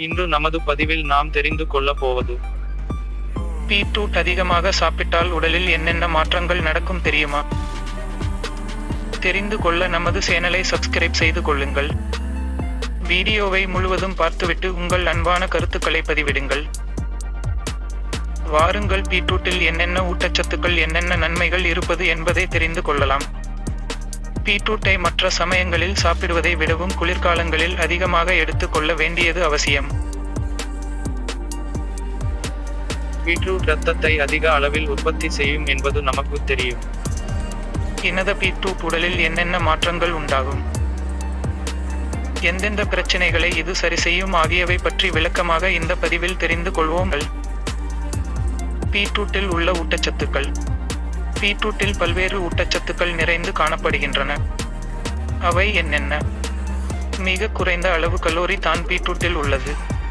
இன்று நமது பதிவில் நாம் தெரிந்து கொள்ளப் போவது பீட்ரூட் அதிகமாக சாப்பிட்டால் உடலில் என்னென்ன மாற்றங்கள் நடக்கும் தெரியுமா தெரிந்து கொள்ள நமது சேனலை சப்ஸ்கிரைப் செய்து கொள்ளுங்கள் வீடியோவை முழுவதும் பார்த்துவிட்டு உங்கள் அன்பான கருத்துக்களை பதிவிடுங்கள் வாருங்கள் பீட்ரூட்டில் என்னென்ன ஊட்டச்சத்துக்கள் என்னென்ன நன்மைகள் இருப்பது என்பதை தெரிந்து கொள்ளலாம் பீட்ரூட்டை மற்ற சமயங்களில் சாப்பிடுவதை விடவும் குளிர்காலங்களில் அதிகமாக எடுத்துக் கொள்ள வேண்டியது அவசியம் பீட்ரூட் இரத்தத்தை அதிக அளவில் உற்பத்தி செய்யும் என்பது நமக்கு தெரியும் இனத பீட்ரூட் உடலில் என்னென்ன மாற்றங்கள் உண்டாகும் எந்தெந்த பிரச்சனைகளை இது சரி செய்யும் ஆகியவை பற்றி விளக்கமாக இந்த பதிவில் தெரிந்து கொள்வோங்கள் பீட்ரூட்டில் உள்ள ஊட்டச்சத்துக்கள் பீட்ரூட்டில் பல்வேறு ஊட்டச்சத்துக்கள் நிறைந்து காணப்படுகின்றன அவை என்னென்ன மிக குறைந்த அளவு கலோரி தான் பீட்ரூட்டில் உள்ளது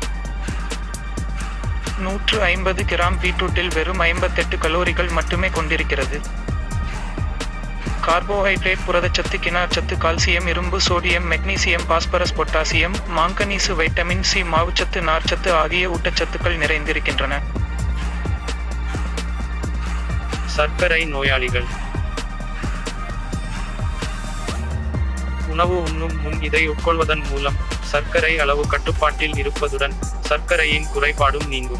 நூற்று ஐம்பது கிராம் பீட்ரூட்டில் வெறும் ஐம்பத்தெட்டு கலோரிகள் மட்டுமே கொண்டிருக்கிறது கார்போஹைட்ரேட் புரதச்சத்து கினாச்சத்து கால்சியம் இரும்பு sodium magnesium phosphorus potassium manganese vitamin C மாவுச்சத்து நார்ச்சத்து ஆகிய ஊட்டச்சத்துக்கள் நிறைந்திருக்கின்றன சர்க்கரை நோயாளிகள் உணவு உண்ணும் முன் இதை உட்கொள்வதன் மூலம் சர்க்கரை அளவு கட்டுப்பாட்டில் இருப்பதுடன் சர்க்கரையின் குறைபாடும் நீங்கும்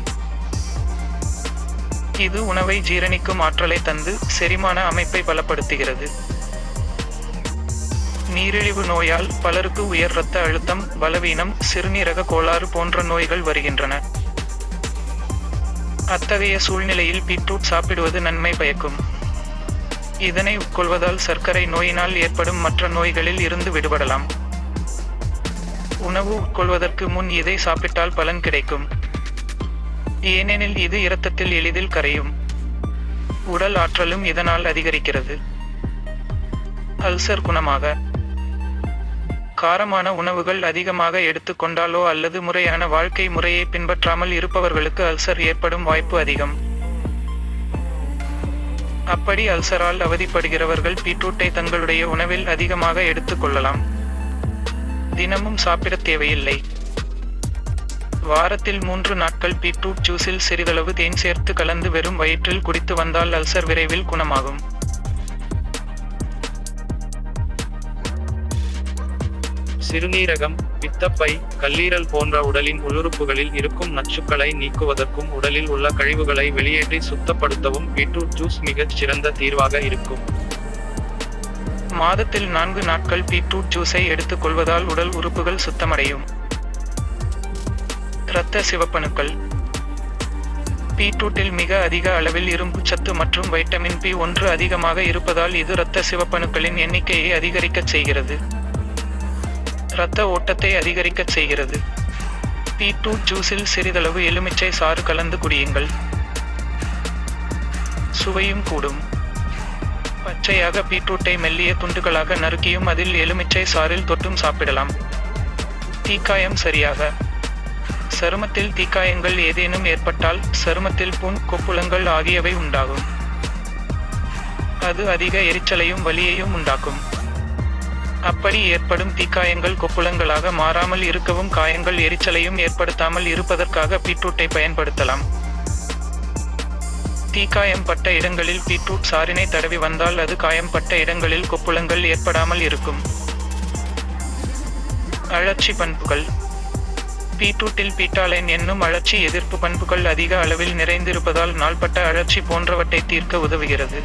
இது உணவை ஜீரணிக்கும் ஆற்றலை தந்து செரிமான அமைப்பை பலப்படுத்துகிறது நீரிழிவு நோயால் பலருக்கு உயர் இரத்த அழுத்தம் பலவீனம் சிறுநீரக கோளாறு போன்ற நோய்கள் வருகின்றன அத்தகைய சூழ்நிலையில் பீட்ரூட் சாப்பிடுவது நன்மை பயக்கும் இதனை உட்கொள்வதால் சர்க்கரை நோயினால் ஏற்படும் மற்ற நோய்களில் இருந்து விடுபடலாம் உணவு உட்கொள்வதற்கு முன் இதை சாப்பிட்டால் பலன் கிடைக்கும் ஏனெனில் இது இரத்தத்தில் எளிதில் கரையும் உடல் ஆற்றலும் இதனால் அதிகரிக்கிறது அல்சர் குணமாக காரமான உணவுகள் அதிகமாக எடுத்துக்கொண்டாலோ அல்லது முறையான வாழ்க்கை முறையை பின்பற்றாமல் இருப்பவர்களுக்கு அல்சர் ஏற்படும் வாய்ப்பு அதிகம் அப்படி அல்சரால் அவதிப்படுகிறவர்கள் பீட்ரூட்டை தங்களுடைய உணவில் அதிகமாக எடுத்துக்கொள்ளலாம் தினமும் சாப்பிடத் தேவையில்லை வாரத்தில் மூன்று நாட்கள் பீட்ரூட் ஜூஸில் சிறிதளவு தேன் சேர்த்து கலந்து வெறும் வயிற்றில் குடித்து வந்தால் அல்சர் விரைவில் குணமாகும் சிறுநீரகம் பித்தப்பை கல்லீரல் போன்ற உடலின் உள்ளுறுப்புகளில் இருக்கும் நச்சுக்களை நீக்குவதற்கும் உடலில் உள்ள கழிவுகளை வெளியேற்றி சுத்தப்படுத்தவும் பீட்ரூட் ஜூஸ் மிகச் சிறந்த தீர்வாக இருக்கும் மாதத்தில் நான்கு நாட்கள் பீட்ரூட் ஜூஸை எடுத்துக் கொள்வதால் உடல் உறுப்புகள் சுத்தமடையும் இரத்த சிவப்பணுக்கள் பீட்ரூட்டில் மிக அதிக அளவில் இரும்பு சத்து மற்றும் வைட்டமின் பி ஒன்று அதிகமாக இருப்பதால் இது இரத்த சிவப்பணுக்களின் எண்ணிக்கையை அதிகரிக்கச் செய்கிறது இரத்த ஓட்டத்தை அதிகரிக்கச் செய்கிறது பீட்ரூட் ஜூஸில் சிறிதளவு எலுமிச்சை சாறு கலந்து குடியுங்கள் சுவையும் கூடும் பச்சையாக பீட்ரூட்டை மெல்லிய துண்டுகளாக நறுக்கியும் அதில் எலுமிச்சை சாறில் தொட்டும் சாப்பிடலாம் தீக்காயம் சரியாக சருமத்தில் தீக்காயங்கள் ஏதேனும் ஏற்பட்டால் சருமத்தில் புண் கொப்புளங்கள் ஆகியவை உண்டாகும் அது அதிக எரிச்சலையும் வலியையும் உண்டாக்கும் அப்படி ஏற்படும் தீக்காயங்கள் கொப்புளங்களாக மாறாமல் இருக்கவும் காயங்கள் எரிச்சலையும் ஏற்படுத்தாமல் இருப்பதற்காக பீட்ரூட்டை பயன்படுத்தலாம் தீக்காயம் பட்ட இடங்களில் பீட்ரூட் சாறினை தடவி வந்தால் அது காயம் பட்ட இடங்களில் கொப்புளங்கள் ஏற்படாமல் இருக்கும் அழற்சி பண்புகள் பீட்ரூட்டில் பீட்டாலைன் என்னும் அழற்சி எதிர்ப்பு பண்புகள் அதிக அளவில் நிறைந்திருப்பதால் நாள்பட்ட அழற்சி போன்றவற்றை தீர்க்க உதவுகிறது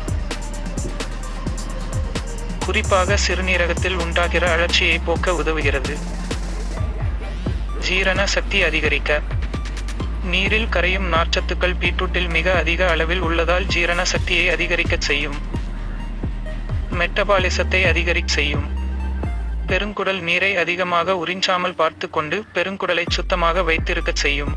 குறிப்பாக சிறுநீரகத்தில் உண்டாகிற அழற்சியை போக்க உதவுகிறது ஜீரண சக்தி அதிகரிக்க நீரில் கரையும் நார்ச்சத்துக்கள் பீட்ரூட்டில் மிக அதிக அளவில் உள்ளதால் ஜீரண சக்தியை அதிகரிக்கச் செய்யும் மெட்டபாலிசத்தை அதிகரிக்க செய்யும் பெருங்குடல் நீரை அதிகமாக உறிஞ்சாமல் பார்த்து கொண்டு பெருங்குடலை சுத்தமாக வைத்திருக்கச் செய்யும்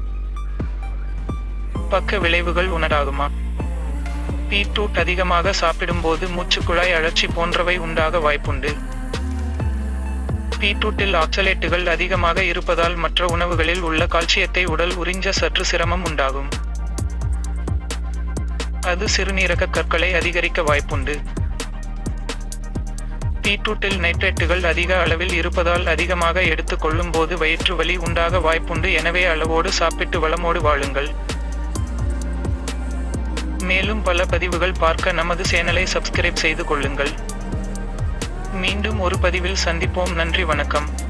பக்க விளைவுகள் உணராகுமா பீட்ரூட் அதிகமாக சாப்பிடும்போது மூச்சுக்குழாய் அழற்சி போன்றவை உண்டாக வாய்ப்புண்டு பீட்ரூட்டில் ஆக்சலேட்டுகள் அதிகமாக இருப்பதால் மற்ற உணவுகளில் உள்ள கால்சியத்தை உடல் உறிஞ்ச சற்று சிரமம் உண்டாகும் அது சிறுநீரக கற்களை அதிகரிக்க வாய்ப்புண்டு பீட்ரூட்டில் நைட்ரேட்டுகள் அதிக அளவில் இருப்பதால் அதிகமாக எடுத்துக் கொள்ளும் போது வயிற்று வலி உண்டாக வாய்ப்புண்டு எனவே அளவோடு சாப்பிட்டு வளமோடு வாழுங்கள் மேலும் பல பதிவுகள் பார்க்க நமது சேனலை சப்ஸ்கிரைப் செய்து கொள்ளுங்கள் மீண்டும் ஒரு பதிவில் சந்திப்போம் நன்றி வணக்கம்